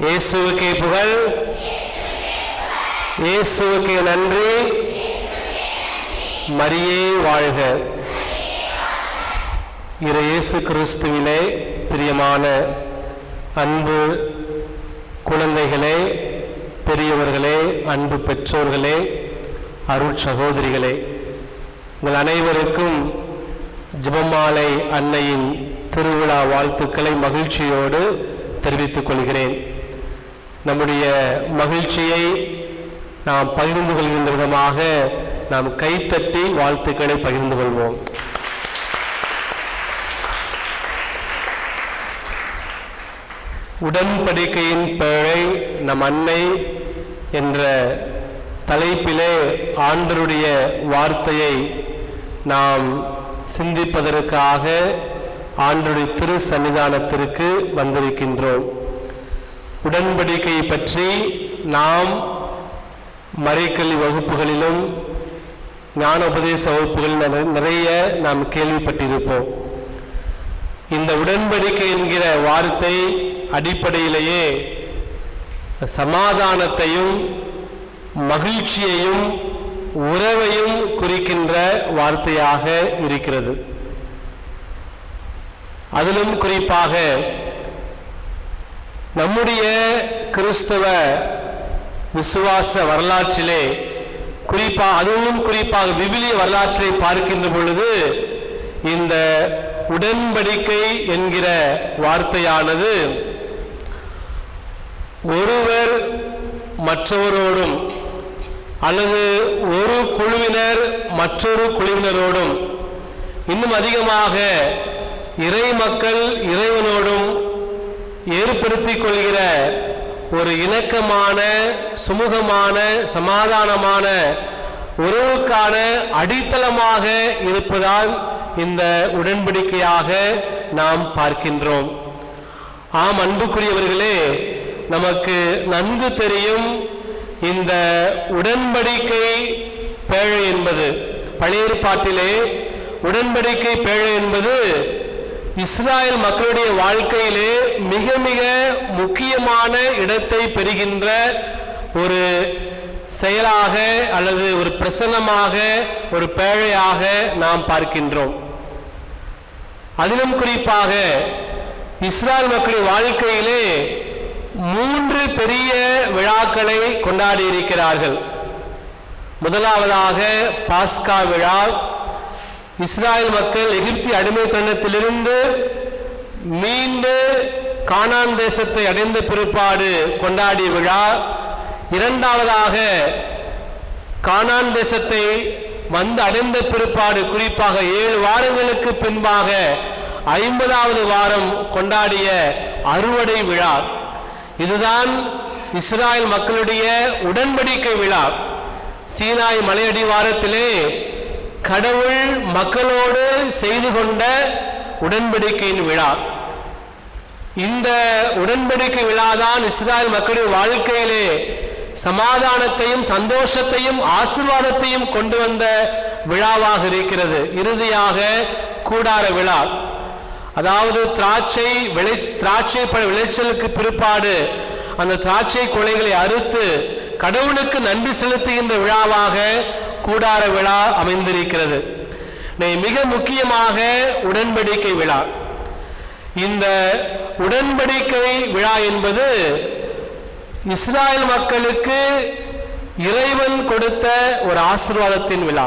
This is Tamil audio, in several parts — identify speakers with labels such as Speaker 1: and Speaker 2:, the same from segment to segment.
Speaker 1: இயேசுவுக்கே புகழ் இயேசுவுக்கே நன்றி மரியே வாழ்க இறை இயேசு கிறிஸ்துவிலே பிரியமான அன்பு குழந்தைகளே பெரியவர்களே அன்பு பெற்றோர்களே அருள் சகோதரிகளே உங்கள் அனைவருக்கும் ஜெபமாலை அன்னையின் திருவிழா வாழ்த்துக்களை மகிழ்ச்சியோடு தெரிவித்துக் கொள்கிறேன் நம்முடைய மகிழ்ச்சியை நாம் பகிர்ந்து கொள்கின்ற விதமாக நாம் கைத்தட்டி வாழ்த்துக்களை பகிர்ந்து கொள்வோம் உடன்படிக்கையின் பேழை நம் அன்னை என்ற தலைப்பிலே ஆண்டருடைய வார்த்தையை நாம் சிந்திப்பதற்காக ஆண்டருடைய திரு சன்னிதானத்திற்கு வந்திருக்கின்றோம் உடன்படிக்கை பற்றி நாம் மறைக்கல்வி வகுப்புகளிலும் ஞான உபதேச வகுப்புகளில் நிறை- நிறைய நாம் கேள்விப்பட்டிருப்போம் இந்த உடன்படிக்கை என்கிற வார்த்தை அடிப்படையிலேயே சமாதானத்தையும் மகிழ்ச்சியையும் உறவையும் குறிக்கின்ற வார்த்தையாக இருக்கிறது அதிலும் குறிப்பாக நம்முடைய கிறிஸ்தவ விசுவாச வரலாற்றிலே குறிப்பாக அதுவும் குறிப்பாக விவிலிய வரலாற்றை பார்க்கின்ற பொழுது இந்த உடன்படிக்கை என்கிற வார்த்தையானது ஒருவர் மற்றவரோடும் அல்லது ஒரு குழுவினர் மற்றொரு குழுவினரோடும் இன்னும் அதிகமாக இறை மக்கள் இறைவனோடும் ஏற்படுத்திக் கொள்கிற ஒரு இணக்கமான சுமூகமான சமாதானமான உறவுக்கான அடித்தளமாக இருப்பதால் இந்த உடன்படிக்கையாக நாம் பார்க்கின்றோம் ஆம் அன்புக்குரியவர்களே நமக்கு நன்கு தெரியும் இந்த உடன்படிக்கை பேழை என்பது பழைய ஏற்பாட்டிலே உடன்படிக்கை பேழை என்பது இஸ்ராயல் மக்களுடைய வாழ்க்கையிலே மிக மிக முக்கியமான இடத்தை பெறுகின்ற ஒரு செயலாக அல்லது ஒரு பிரசன்னமாக ஒரு பேழையாக நாம் பார்க்கின்றோம் அதிலும் குறிப்பாக இஸ்ராயல் மக்களின் வாழ்க்கையிலே மூன்று பெரிய விழாக்களை கொண்டாடி இருக்கிறார்கள் முதலாவதாக பாஸ்கா விழா இஸ்ராயல் மக்கள் எகிப்திய அடிமைத்தனத்திலிருந்து மீண்டு கானான் தேசத்தை அடைந்த பிற்பாடு கொண்டாடிய விழா இரண்டாவதாக கானான் தேசத்தை வந்து அடைந்த பிற்பாடு குறிப்பாக ஏழு வாரங்களுக்கு பின்பாக ஐம்பதாவது வாரம் கொண்டாடிய அறுவடை விழா இதுதான் இஸ்ராயல் மக்களுடைய உடன்படிக்கை விழா சீனாய் மலையடிவாரத்திலே கடவுள் மக்களோடு செய்து கொண்ட உடன்படிக்கையின் விழா இந்த உடன்படிக்கை விழாதான் இஸ்ராயல் மக்களின் வாழ்க்கையிலே சமாதானத்தையும் சந்தோஷத்தையும் ஆசீர்வாதத்தையும் கொண்டு வந்த விழாவாக இருக்கிறது இறுதியாக கூடார விழா அதாவது திராட்சை விளை திராட்சை பழ விளைச்சலுக்கு பிற்பாடு அந்த திராட்சை கொலைகளை அறுத்து கடவுளுக்கு நன்றி செலுத்துகின்ற விழாவாக கூடார விழா அமைந்திருக்கிறது நே- மிக முக்கியமாக உடன்படிக்கை விழா இந்த உடன்படிக்கை விழா என்பது இஸ்ராயல் மக்களுக்கு இறைவன் கொடுத்த ஒரு ஆசீர்வாதத்தின் விழா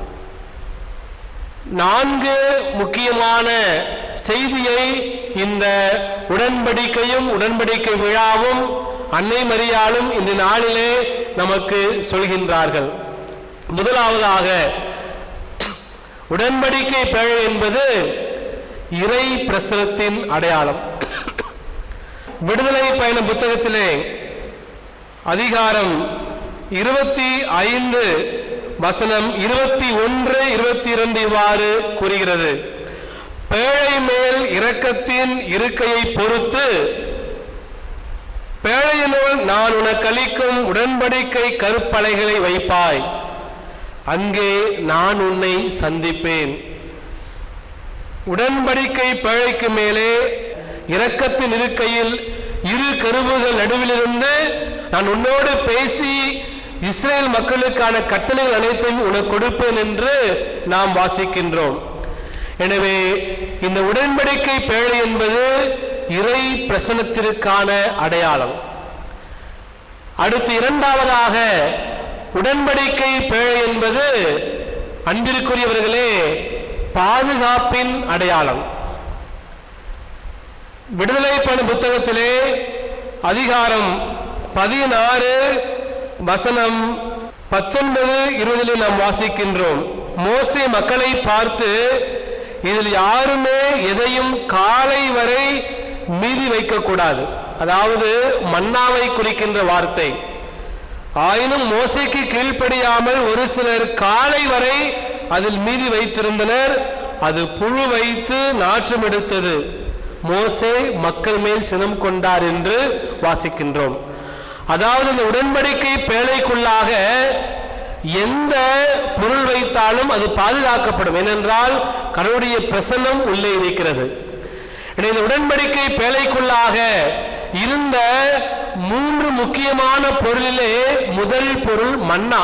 Speaker 1: நான்கு முக்கியமான செய்தியை இந்த உடன்படிக்கையும் உடன்படிக்கை விழாவும் அன்னை மரியாளும் இந்த நாளிலே நமக்கு சொல்கின்றார்கள் முதலாவதாக உடன்படிக்கை பேழை என்பது இறை பிரசனத்தின் அடையாளம் விடுதலை பயண புத்தகத்திலே அதிகாரம் இருபத்தி ஐந்து வசனம் இருபத்தி ஒன்று இருபத்தி இரண்டு இவ்வாறு கூறுகிறது பேழை மேல் இரக்கத்தின் இருக்கையை பொறுத்து பேழையினுள் நான் உனக்கு அளிக்கும் உடன்படிக்கை கருப்பலைகளை வைப்பாய் அங்கே நான் உன்னை சந்திப்பேன் உடன்படிக்கை பேழைக்கு மேலே இரக்கத்தின் இருக்கையில் இரு கருவுகள் நடுவிலிருந்து நான் உன்னோடு பேசி இஸ்ரேல் மக்களுக்கான கட்டளைகள் அனைத்தையும் உனக்கு கொடுப்பேன் என்று நாம் வாசிக்கின்றோம் எனவே இந்த உடன்படிக்கை பேழை என்பது இறை பிரசனத்திற்கான அடையாளம் அடுத்து இரண்டாவதாக உடன்படிக்கை பேழை என்பது அன்பிற்குரியவர்களே பாதுகாப்பின் அடையாளம் விடுதலை பணி புத்தகத்திலே அதிகாரம் பதினாறு வசனம் பத்தொன்பது இருபதில் நாம் வாசிக்கின்றோம் மோசே மக்களை பார்த்து இதில் யாருமே எதையும் காலை வரை மீதி வைக்கக்கூடாது அதாவது மன்னாவை குறிக்கின்ற வார்த்தை ஆயினும் மோசைக்கு கீழ்ப்படியாமல் ஒரு சிலர் காலை வரை அதில் மீதி வைத்திருந்தனர் அது புழு வைத்து நாற்றம் எடுத்தது மோசே மக்கள் மேல் சினம் கொண்டார் என்று வாசிக்கின்றோம் அதாவது இந்த உடன்படிக்கை பேழைக்குள்ளாக எந்த பொருள் வைத்தாலும் அது பாதுகாக்கப்படும் ஏனென்றால் கடவுளுடைய பிரசன்னம் உள்ளே இருக்கிறது எனவே இந்த உடன்படிக்கை பேழைக்குள்ளாக இருந்த மூன்று முக்கியமான பொருளிலே முதல் பொருள் மன்னா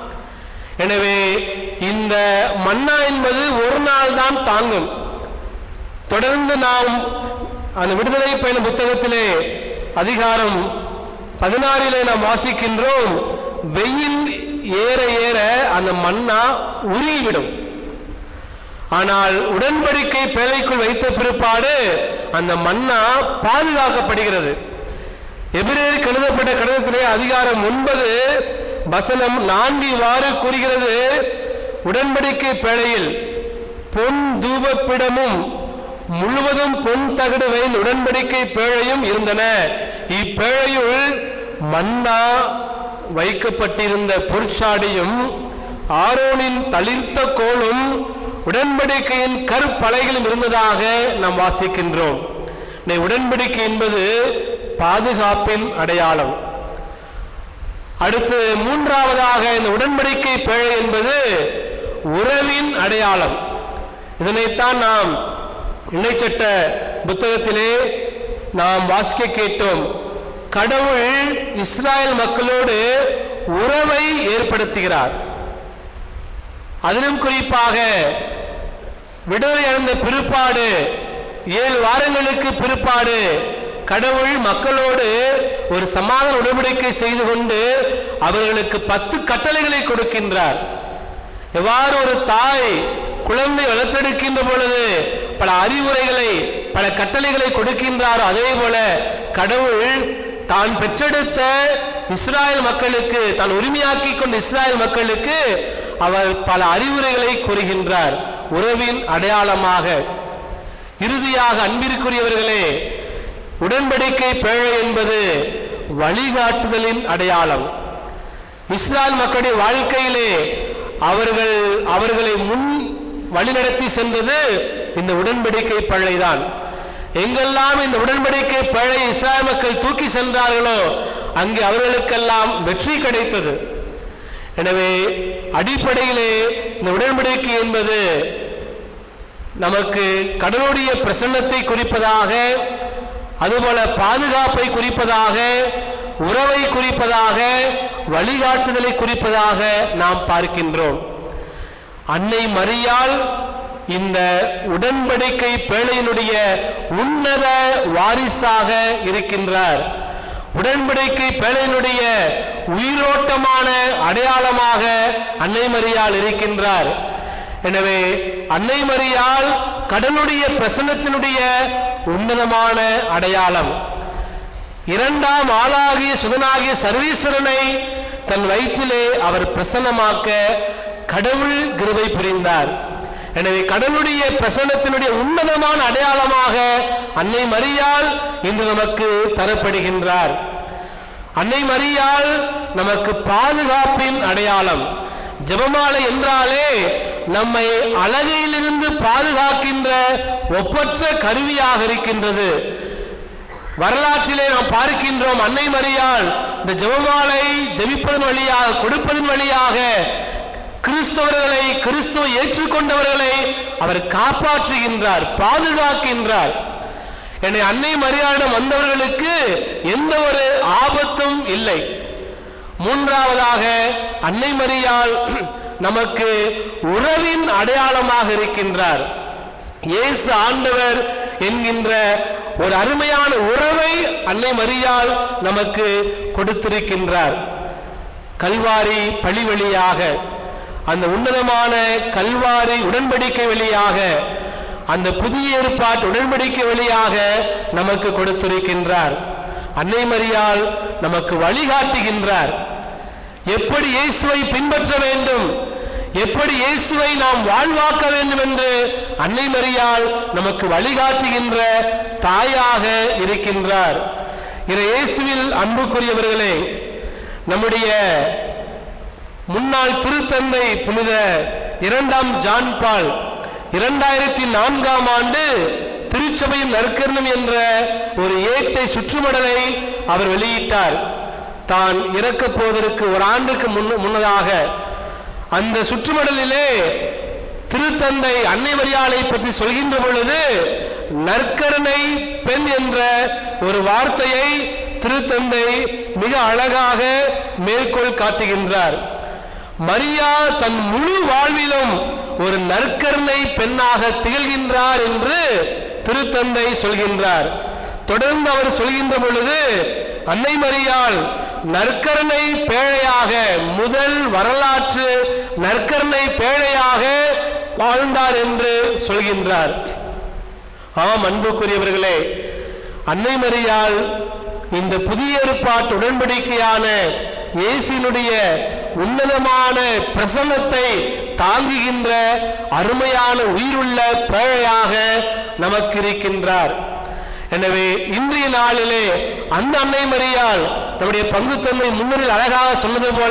Speaker 1: எனவே இந்த மன்னா என்பது ஒரு நாள் தான் தாங்கும் தொடர்ந்து நாம் அந்த விடுதலை பயண புத்தகத்திலே அதிகாரம் பதினாறிலே நாம் வாசிக்கின்றோம் வெயில் ஏற ஏற அந்த மன்னா உருகிவிடும் ஆனால் உடன்படிக்கை பேழைக்குள் வைத்த பிற்பாடு அந்த மன்னா பாதுகாக்கப்படுகிறது எபிரேயருக்கு எழுதப்பட்ட கடிதத்திலே அதிகாரம் ஒன்பது வசனம் நான்கு இவ்வாறு கூறுகிறது உடன்படிக்கை பேழையில் பொன் தூபப்பிடமும் முழுவதும் பொன் தகடு வைந்த உடன்படிக்கை பேழையும் இருந்தன இப்பேழையுள் மன்னா வைக்கப்பட்டிருந்த பொற்சாடியும் ஆரோனின் தளிர்த்த கோலும் உடன்படிக்கையின் கற்பலைகளும் இருந்ததாக நாம் வாசிக்கின்றோம் இந்த உடன்படிக்கை என்பது பாதுகாப்பின் அடையாளம் அடுத்து மூன்றாவதாக இந்த உடன்படிக்கை பேழை என்பது உறவின் அடையாளம் இதனைத்தான் நாம் இணைச்சட்ட புத்தகத்திலே நாம் வாசிக்க கேட்டோம் கடவுள் இஸ்ராயல் மக்களோடு உறவை ஏற்படுத்துகிறார் அதிலும் குறிப்பாக விடுதலை அடைந்த பிற்பாடு ஏழு வாரங்களுக்கு பிற்பாடு கடவுள் மக்களோடு ஒரு சமாதான உடன்படிக்கை செய்து கொண்டு அவர்களுக்கு பத்து கட்டளைகளை கொடுக்கின்றார் எவ்வாறு ஒரு தாய் குழந்தை வளர்த்தெடுக்கின்ற பொழுது பல அறிவுரைகளை பல கட்டளைகளை கொடுக்கின்றாரோ அதே போல கடவுள் தான் பெற்றெடுத்த இஸ்ராயல் மக்களுக்கு தான் உரிமையாக்கி கொண்ட இஸ்ராயல் மக்களுக்கு அவர் பல அறிவுரைகளை கூறுகின்றார் உறவின் அடையாளமாக இறுதியாக அன்பிற்குரியவர்களே உடன்படிக்கை பேழை என்பது வழிகாட்டுதலின் அடையாளம் இஸ்ராயல் மக்களுடைய வாழ்க்கையிலே அவர்கள் அவர்களை முன் வழிநடத்தி சென்றது இந்த உடன்படிக்கை பழைதான் எங்கெல்லாம் இந்த உடன்படிக்கை பழை இஸ்ராயல் மக்கள் தூக்கி சென்றார்களோ அங்கே அவர்களுக்கெல்லாம் வெற்றி கிடைத்தது எனவே அடிப்படையிலே இந்த உடன்படிக்கை என்பது நமக்கு கடவுளுடைய பிரசன்னத்தை குறிப்பதாக அதுபோல பாதுகாப்பை குறிப்பதாக உறவை குறிப்பதாக வழிகாட்டுதலை குறிப்பதாக நாம் பார்க்கின்றோம் அன்னை மரியாள் இந்த உடன்படிக்கை பேழையினுடைய உன்னத வாரிசாக இருக்கின்றார் உடன்படிக்கை பேழையினுடைய உயிரோட்டமான அடையாளமாக அன்னை மரியாள் இருக்கின்றார் எனவே அன்னை மரியாள் கடலுடைய பிரசன்னத்தினுடைய உன்னதமான அடையாளம் இரண்டாம் ஆளாகிய சுதனாகிய சர்வீஸ்வரனை தன் வயிற்றிலே அவர் பிரசன்னமாக்க கடவுள் கிருபை புரிந்தார் எனவே கடவுளுடைய பிரசன்னத்தினுடைய உன்னதமான அடையாளமாக அன்னை மரியாள் இன்று நமக்கு தரப்படுகின்றார் அன்னை மரியாள் நமக்கு பாதுகாப்பின் அடையாளம் ஜெபமாலை என்றாலே நம்மை அழகையிலிருந்து பாதுகாக்கின்ற ஒப்பற்ற கருவியாக இருக்கின்றது வரலாற்றிலே நாம் பார்க்கின்றோம் அன்னை மரியாள் இந்த ஜெபமாலை ஜெபிப்பதன் வழியாக கொடுப்பதன் வழியாக கிறிஸ்தவர்களை கிறிஸ்துவ ஏற்றுக்கொண்டவர்களை அவர் காப்பாற்றுகின்றார் பாதுகாக்கின்றார் என்னை அன்னை மரியாதையிடம் வந்தவர்களுக்கு எந்த ஒரு ஆபத்தும் இல்லை மூன்றாவதாக அன்னை மரியாள் நமக்கு உறவின் அடையாளமாக இருக்கின்றார் இயேசு ஆண்டவர் என்கின்ற ஒரு அருமையான உறவை அன்னை மரியாள் நமக்கு கொடுத்திருக்கின்றார் கல்வாரி பழி வழியாக அந்த உன்னதமான கல்வாரி உடன்படிக்கை வழியாக அந்த புதிய ஏற்பாட்டு உடன்படிக்கை வழியாக நமக்கு கொடுத்திருக்கின்றார் அன்னை மரியாள் நமக்கு வழிகாட்டுகின்றார் எப்படி இயேசுவை பின்பற்ற வேண்டும் எப்படி இயேசுவை நாம் வாழ்வாக்க வேண்டும் என்று அன்னை மரியாள் நமக்கு வழிகாட்டுகின்ற தாயாக இருக்கின்றார் இதை இயேசுவில் அன்புக்குரியவர்களே நம்முடைய முன்னாள் திருத்தந்தை புனித இரண்டாம் ஜான் பால் இரண்டாயிரத்தி நான்காம் ஆண்டு திருச்சபையின் நற்கரணம் என்ற ஒரு ஏட்டை சுற்றுமடலை அவர் வெளியிட்டார் தான் இறக்கப் போவதற்கு ஒரு ஆண்டுக்கு முன்ன- முன்னதாக அந்த சுற்றுமடலிலே திருத்தந்தை அன்னை மரியாளை பற்றி சொல்கின்ற பொழுது நற்கருணை பெண் என்ற ஒரு வார்த்தையை திருத்தந்தை மிக அழகாக மேற்கோள் காட்டுகின்றார் மரியா தன் முழு வாழ்விலும் ஒரு நற்கருணை பெண்ணாக திகழ்கின்றார் என்று திருத்தந்தை சொல்கின்றார் தொடர்ந்து அவர் சொல்கின்ற பொழுது அன்னை மரியாள் நற்கருணை பேழையாக முதல் வரலாற்று நற்கருணை பேழையாக வாழ்ந்தார் என்று சொல்கின்றார் ஆம் அன்புக்குரியவர்களே அன்னை மரியாள் இந்த புதிய ஏற்பாட்டு உடன்படிக்கையான இயேசுனுடைய உன்னதமான பிரசன்னத்தை தாங்குகின்ற அருமையான உயிருள்ள பேழையாக நமக்கு இருக்கின்றார் எனவே இன்றைய நாளிலே அந்த அன்னை மரியாள் நம்முடைய பங்குத்தன்மை முன்னரில் அழகாக சொன்னது போல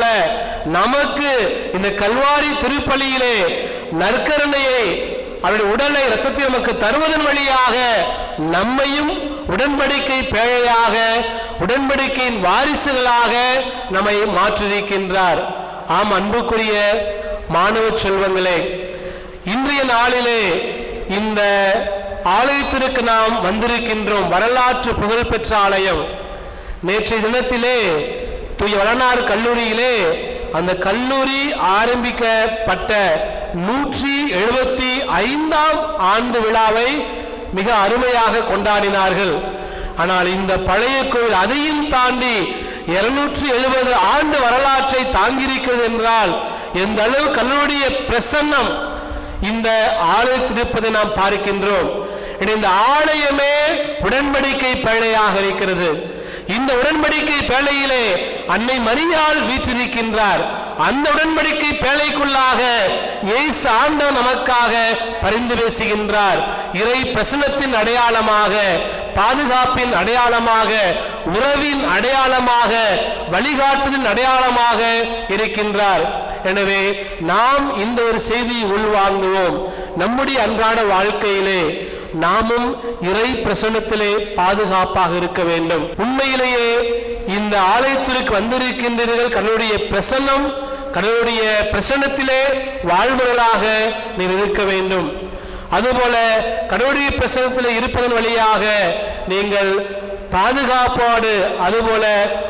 Speaker 1: நமக்கு இந்த கல்வாரி திருப்பலியிலே நற்கருணையை அவருடைய உடலை ரத்தத்தை நமக்கு தருவதன் வழியாக நம்மையும் உடன்படிக்கை பேழையாக உடன்படிக்கையின் வாரிசுகளாக நம்மை மாற்றிருக்கின்றார் ஆம் அன்புக்குரிய மாணவ செல்வங்களே இன்றைய நாளிலே இந்த ஆலயத்திற்கு நாம் வந்திருக்கின்றோம் வரலாற்று புகழ்பெற்ற ஆலயம் நேற்றைய தினத்திலே தூய வளனார் கல்லூரியிலே அந்த கல்லூரி ஆரம்பிக்கப்பட்ட நூற்றி எழுபத்தி ஐந்தாம் ஆண்டு விழாவை மிக அருமையாக கொண்டாடினார்கள் ஆனால் இந்த பழைய கோயில் அதையும் தாண்டி இருநூற்றி எழுபது ஆண்டு வரலாற்றை தாங்கியிருக்கிறது என்றால் எந்த அளவு கல்லூரிய பிரசன்னம் இந்த ஆலயத்தில் இருப்பதை நாம் பார்க்கின்றோம் இனி இந்த ஆலயமே உடன்படிக்கை பேழையாக இருக்கிறது இந்த உடன்படிக்கை பேழையிலே அன்னை மரியாள் வீற்றிருக்கின்றார் அந்த உடன்படிக்கை பேழைக்குள்ளாக இயேசு ஆண்டவர் நமக்காக பரிந்து பேசுகின்றார் இறை பிரசனத்தின் அடையாளமாக பாதுகாப்பின் அடையாளமாக உறவின் அடையாளமாக வழிகாட்டுதலின் அடையாளமாக இருக்கின்றார் எனவே நாம் இந்த ஒரு செய்தியை உள்வாங்குவோம் நம்முடைய அன்றாட வாழ்க்கையிலே நாமும் இறை பிரசன்னத்திலே பாதுகாப்பாக இருக்க வேண்டும் உண்மையிலேயே இந்த ஆலயத்திற்கு வந்திருக்கின்றீர்கள் கடவுளுடைய பிரசன்னம் கடவுளுடைய பிரசன்னத்திலே வாழ்வர்களாக நீர் இருக்க வேண்டும் அதுபோல கடவுளுடைய பிரசனத்தில் இருப்பதன் வழியாக நீங்கள் பாதுகாப்போடு அதுபோல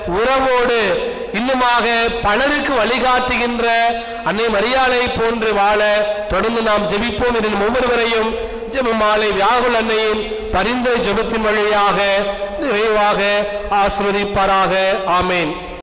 Speaker 1: உறவோடு இன்னுமாக பலருக்கு வழிகாட்டுகின்ற அன்னை மரியாதை போன்று வாழ தொடர்ந்து நாம் ஜெபிப்போம் இதன் ஒவ்வொருவரையும் ஜெபமாலை வியாகுல் அன்னையின் பரிந்துரை ஜெபத்தின் வழியாக நிறைவாக ஆசிர்வதிப்பாராக ஆமேன்